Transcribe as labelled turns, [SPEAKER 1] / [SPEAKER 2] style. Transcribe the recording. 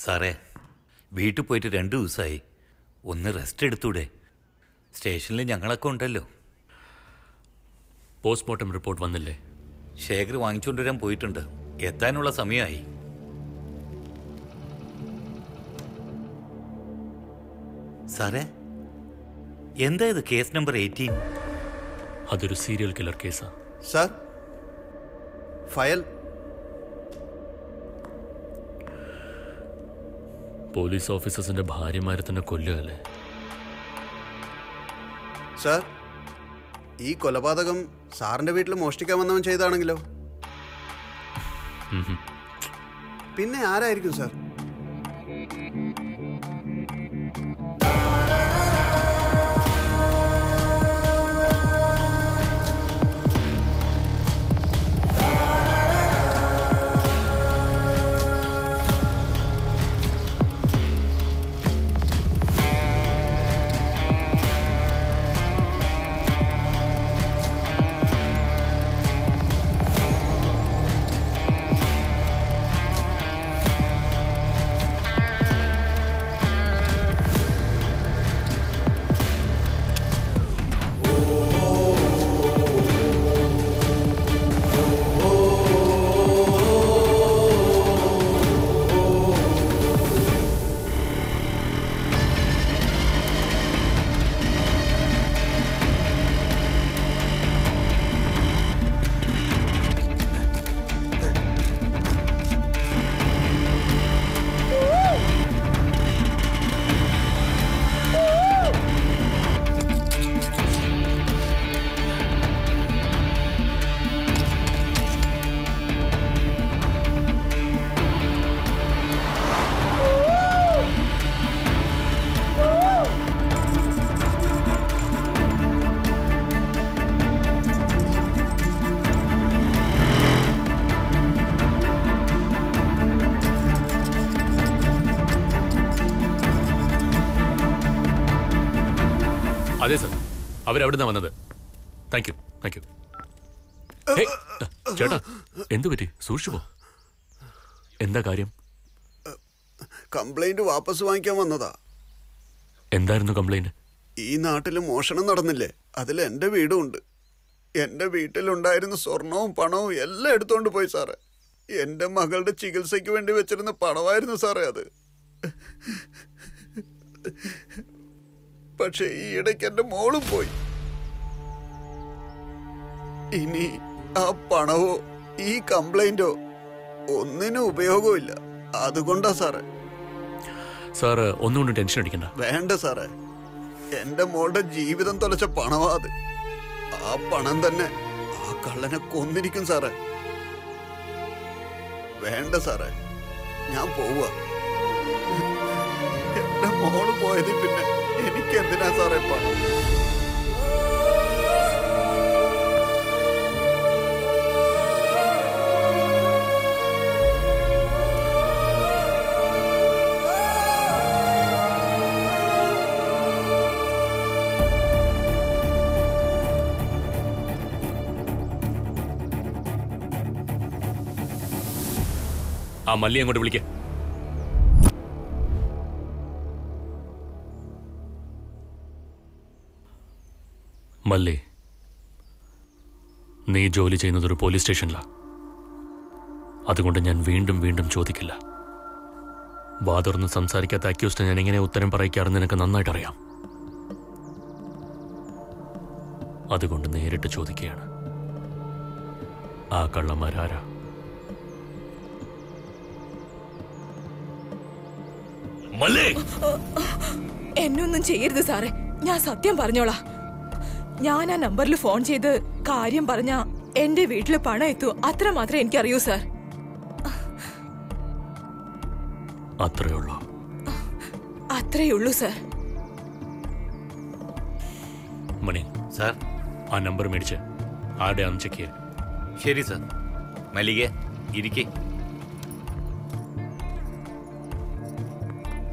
[SPEAKER 1] സാറേ വീട്ടിൽ പോയിട്ട് രണ്ടു ദിവസമായി ഒന്ന് റെസ്റ്റ് എടുത്തൂടെ സ്റ്റേഷനിൽ ഞങ്ങളൊക്കെ ഉണ്ടല്ലോ
[SPEAKER 2] പോസ്റ്റ്മോർട്ടം റിപ്പോർട്ട് വന്നില്ലേ
[SPEAKER 1] ശേഖർ വാങ്ങിച്ചുകൊണ്ടുവരാൻ പോയിട്ടുണ്ട് എത്താനുള്ള സമയമായി സാറേ എന്താ ഇത് കേസ് നമ്പർ എയ്റ്റീൻ
[SPEAKER 2] അതൊരു സീരിയൽ കില്ലർ കേസാ
[SPEAKER 3] സാർ ഫയൽ
[SPEAKER 2] പോലീസ് ഓഫീസേഴ്സിന്റെ ഭാര്യമാരെ തന്നെ കൊല്ലുകയല്ലേ
[SPEAKER 3] സാർ ഈ കൊലപാതകം സാറിന്റെ വീട്ടിൽ മോഷ്ടിക്കാൻ വന്നവൻ ചെയ്താണെങ്കിലോ പിന്നെ ആരായിരിക്കും സാർ
[SPEAKER 2] അതെ സർ അവരവിടുന്ന വന്നത് താങ്ക് യു താങ്ക് യു ചേട്ടാ എന്തു പറ്റി സൂക്ഷിച്ചു പോ എന്താ കാര്യം
[SPEAKER 3] കംപ്ലൈന്റ് വാപ്പസ് വാങ്ങിക്കാൻ വന്നതാ
[SPEAKER 2] എന്തായിരുന്നു കംപ്ലൈന്റ്
[SPEAKER 3] ഈ നാട്ടിൽ മോഷണം നടന്നില്ലേ അതിൽ എൻ്റെ വീടും ഉണ്ട് എൻ്റെ വീട്ടിലുണ്ടായിരുന്ന സ്വർണവും പണവും എല്ലാം എടുത്തോണ്ട് പോയി സാറേ എൻ്റെ മകളുടെ ചികിത്സയ്ക്ക് വേണ്ടി വെച്ചിരുന്ന പണമായിരുന്നു സാറേ അത് പക്ഷെ ഈ ഇടയ്ക്ക് എൻ്റെ മോളും പോയി ഇനി ആ പണവോ ഈ കംപ്ലൈന്റോ ഒന്നിനും ഉപയോഗമില്ല അതുകൊണ്ടാ സാറേ
[SPEAKER 2] സാറ് ഒന്നുകൊണ്ടും ടെൻഷൻ അടിക്കണ്ട
[SPEAKER 3] വേണ്ട സാറേ എന്റെ മോളുടെ ജീവിതം തൊലച്ച പണമാ അത് ആ പണം തന്നെ ആ കള്ളനെ കൊന്നിരിക്കും സാറേ വേണ്ട സാറേ ഞാൻ പോവുക എന്റെ മോള് പോയതിൽ പിന്നെ എനിക്ക് എന്തിനാ സാറേ പണം
[SPEAKER 2] ആ മല്ലി അങ്ങോട്ട് വിളിക്ക മല്ലി നീ ജോലി ചെയ്യുന്നത് ഒരു പോലീസ് സ്റ്റേഷനിലാ അതുകൊണ്ട് ഞാൻ വീണ്ടും വീണ്ടും ചോദിക്കില്ല വാതുറന്ന് സംസാരിക്കാത്ത അക്യൂസ്ഡ് ഞാൻ എങ്ങനെ ഉത്തരം പറയിക്കാറെന്ന് നിനക്ക് നന്നായിട്ട് അറിയാം അതുകൊണ്ട് നേരിട്ട് ചോദിക്കുകയാണ് ആ കള്ളന്മാരാരാ മല്ലേ
[SPEAKER 4] എന്നൊന്നും ചെയ്യരുത് സാറേ ഞാൻ സത്യം പറഞ്ഞോളാ ഞാൻ ആ നമ്പറിൽ ഫോൺ ചെയ്ത് കാര്യം പറഞ്ഞ എന്റെ വീട്ടിൽ പണം എത്തൂ അത്ര മാത്രമേ എനിക്കറിയൂ സാർ
[SPEAKER 2] അത്രേ ഉള്ളൂ
[SPEAKER 4] അത്രേ ഉള്ളൂ സാർ
[SPEAKER 2] മണി
[SPEAKER 1] സാർ
[SPEAKER 2] ആ നമ്പർ മേടിച്ച് ആരുടെയാണെന്ന് ചെക്ക് ചെയ്യാൻ
[SPEAKER 1] ശരി സാർ മല്ലിക ഇരിക്കേ